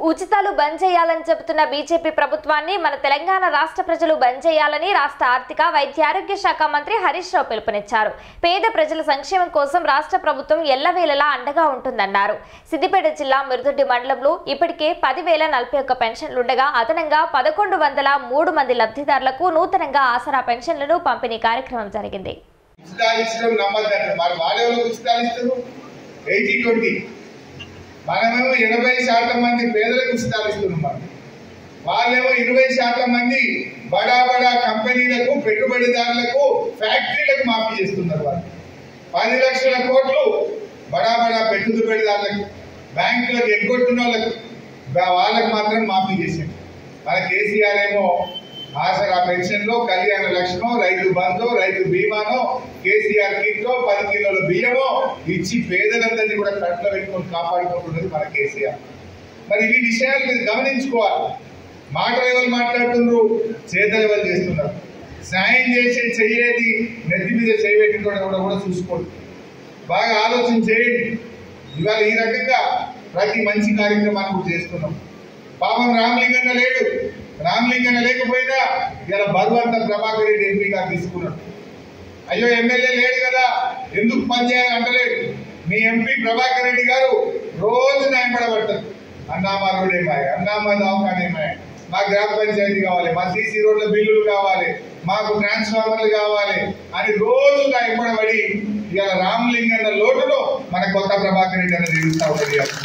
ఉచితాలు బంద్ చేయాలని చెబుతున్న బీజేపీ ప్రభుత్వాన్ని మన తెలంగాణ రాష్ట్ర ప్రజలు బంద్ చేయాలని రాష్ట్ర ఆర్థిక వైద్య ఆరోగ్య శాఖ మంత్రి హరీష్ రావు పిలుపునిచ్చారు పేద ప్రజల సంక్షేమం కోసం రాష్ట్ర ప్రభుత్వం ఎల్లవేళలా అండగా ఉంటుందన్నారు సిద్దిపేట జిల్లా మిరుదొడ్డి మండలంలో ఇప్పటికే పదివేల నలభై ఒక్క పెన్షన్లుండగా అదనంగా పదకొండు వందల మూడు మంది లబ్ధిదారులకు నూతనంగా ఆసరా పెన్షన్లను పంపిణీ కార్యక్రమం జరిగింది ఉచితాలు ఇచ్చడం నమ్మద్దంట మరి వాళ్ళెవరు ఉచితాలు ఇస్తారు ఎయిటీ ట్వంటీ మనమేమో ఎనభై శాతం మంది పేదలకు ఉచితాలు ఇస్తున్నాం మనం వాళ్ళేమో ఇరవై శాతం మంది బడా బడా కంపెనీలకు పెట్టుబడిదారులకు ఫ్యాక్టరీలకు మాఫీ చేస్తున్నారు వాళ్ళు పది లక్షల కోట్లు బడా బడా పెట్టుబడిదారులకు బ్యాంకులకు ఎగ్గొట్టిన వాళ్ళకు వా- వాళ్ళకు మాత్రం మాఫీ చేశారు మన కేసీఆర్ ఏమో ఆసరా పెన్షన్ లో కళ్యాణ లక్ష్మో రైతు బంధు రైతు బీమానో కేసీఆర్ కిట్టో పది కిలోల బియ్యమో ఇచ్చి పేదలందరినీ కూడా కట్లో పెట్టుకొని కాపాడుకుంటున్నది మన కేసీఆర్ మరి ఈ విషయాలు మీరు గమనించుకోవాలి మాటలు ఎవరు మాట్లాడుతున్నారు చేతలు ఎవరు చేస్తున్నారు సాయం చేసే చెయ్యేది నెత్తి మీద చేయబెట్టుకోవడం కూడా కూడా చూసుకోండి బాగా ఆలోచన చేయండి ఇవాళ ఈ రకంగా ప్రతి మంచి కార్యక్రమాన్ని కూడా చేస్తున్నాం పాపం రామలింగన్న లేడు రామలింగన్న లేకపోయినా ఇలా బరువంత ప్రభాకర్ రెడ్డి ఎంపీగా తీసుకున్నాడు అయ్యో ఎమ్మెల్యే లేడు కదా ఎందుకు పనిచేయాలి అంటలేడు మీ ఎంపీ ప్రభాకర్ రెడ్డి గారు రోజు న్యాయపడబడతారు అన్నామా రోడ్ ఏమాయ అన్నామా దవాఖాన ఏమాయ మా గ్రామ పంచాయతీ కావాలి మా సీసీ రోడ్ల బిల్లులు కావాలి మాకు ట్రాన్స్ఫార్మర్లు కావాలి అని రోజు న్యాయపడబడి ఇవాళ రామలింగన్న లోటులో మన కొత్త ప్రభాకర్ రెడ్డి అనేది తెలుస్తా ఉంటుంది ఇవాళ.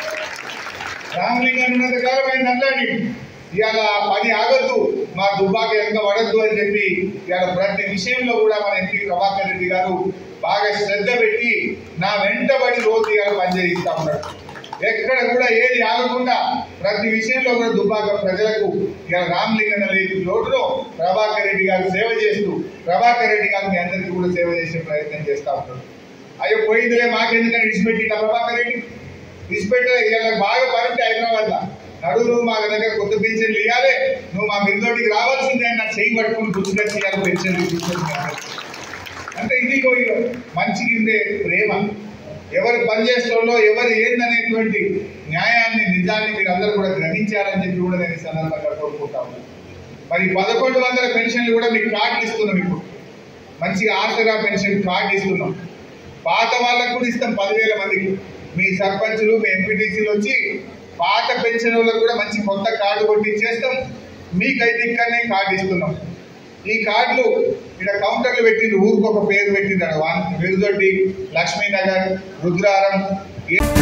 రామలింగన్ ఉన్నంత కాలం ఆయన అన్నాడు ఇవాళ పని ఆగద్దు మా దుబ్బాక వెనక పడద్దు అని చెప్పి ఇవాళ ప్రతి విషయంలో కూడా మన ఎంపీ ప్రభాకర్ రెడ్డి గారు బాగా శ్రద్ధ పెట్టి నా వెంటబడి రోజు ఇవాళ పనిచేయిస్తా ఉన్నాడు ఎక్కడ కూడా ఏది ఆగకుండా ప్రతి విషయంలో కూడా దుబ్బాక ప్రజలకు ఇవాళ రామలింగన్న లేని లోటులో ప్రభాకర్ రెడ్డి గారు సేవ చేస్తూ ప్రభాకర్ రెడ్డి గారు మీ అందరికీ కూడా సేవ చేసే ప్రయత్నం చేస్తా ఉంటాడు అయ్యో పోయిందిలే మాకెందుకని విడిచిపెట్టిన ప్రభాకర్ రెడ్డి విడిచిపెట్టే ఇలా బాగా పనింటే హైదరాబాద్ లా నడు నువ్వు మా దగ్గర కొత్త పెన్షన్లు ఇవ్వాలి నువ్వు మా మిందోటికి రావాల్సిందే అని నా చేయి పట్టుకుని గుర్తుకొచ్చి ఇవ్వాలి పెన్షన్లు తీసుకొచ్చి అంటే ఇది ఇగో ఇగో మనిషికి ఉండే ప్రేమ ఎవరు పనిచేసుకోవాలో ఎవరు ఏందనేటువంటి న్యాయాన్ని నిజాన్ని మీరు అందరూ కూడా గ్రహించాలని చెప్పి కూడా నేను ఈ సందర్భంగా కోరుకుంటా ఉన్నాను మరి పదకొండు వందల పెన్షన్లు కూడా మీకు కార్డులు ఇస్తున్నాం ఇప్పుడు మంచిగా ఆసరా పెన్షన్ కార్డు ఇస్తున్నాం పాత వాళ్ళకు కూడా ఇస్తాం పదివేల మందికి మీ సర్పంచులు మీ ఎంపీటీసీలు వచ్చి పాత పెన్షన్ వాళ్ళకు కూడా మంచి కొత్త కార్డు కొట్టి చేస్తాం మీకైతే ఇక్కడనే కార్డు ఇస్తున్నాం ఈ కార్డులు ఇక్కడ కౌంటర్లు పెట్టిండ్రు ఊరికి ఒక పేరు పెట్టిండ్రు వెలుదొడ్డి లక్ష్మీనగర్ రుద్రారం ఏ-